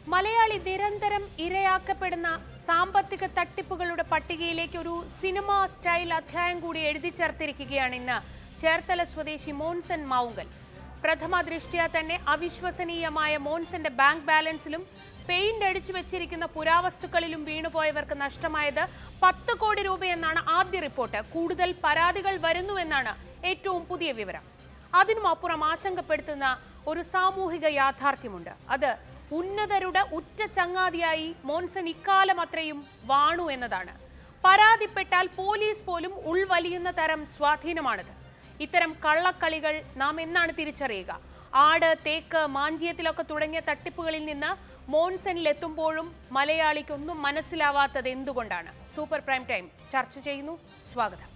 മലയാളി നിരന്തരം ഇരയാക്കപ്പെടുന്ന സാമ്പത്തിക തട്ടിപ്പുകളുടെ പട്ടികയിലേക്ക് ഒരു സിനിമ സ്റ്റൈൽ അധ്യായം കൂടി എഴുതി ചേർത്തിരിക്കുകയാണ് ഇന്ന് ചേർത്തല സ്വദേശി മോൻസൺ മാവുങ്കൽ പ്രഥമ ദൃഷ്ട്യാ തന്നെ അവിശ്വസനീയമായ മോൻസന്റെ ബാങ്ക് ബാലൻസിലും പെയിന്റ് അടിച്ചു വെച്ചിരിക്കുന്ന പുരാവസ്തുക്കളിലും വീണുപോയവർക്ക് നഷ്ടമായത് പത്ത് കോടി രൂപയെന്നാണ് ആദ്യ റിപ്പോർട്ട് കൂടുതൽ പരാതികൾ വരുന്നുവെന്നാണ് ഏറ്റവും പുതിയ വിവരം അതിനും അപ്പുറം ആശങ്കപ്പെടുത്തുന്ന ഒരു സാമൂഹിക യാഥാർത്ഥ്യമുണ്ട് അത് ഉന്നതരുടെ ഉറ്റ ചങ്ങാതിയായി മോൻസൺ ഇക്കാലം അത്രയും വാണു എന്നതാണ് പരാതിപ്പെട്ടാൽ പോലീസ് പോലും ഉൾവലിയുന്ന തരം സ്വാധീനമാണിത് ഇത്തരം കള്ളക്കളികൾ നാം എന്നാണ് തിരിച്ചറിയുക ആട് തേക്ക് മാഞ്ചിയത്തിലൊക്കെ തുടങ്ങിയ തട്ടിപ്പുകളിൽ നിന്ന് മോൺസണിലെത്തുമ്പോഴും മലയാളിക്കൊന്നും മനസ്സിലാവാത്തത് എന്തുകൊണ്ടാണ് സൂപ്പർ പ്രൈം ടൈം ചർച്ച ചെയ്യുന്നു സ്വാഗതം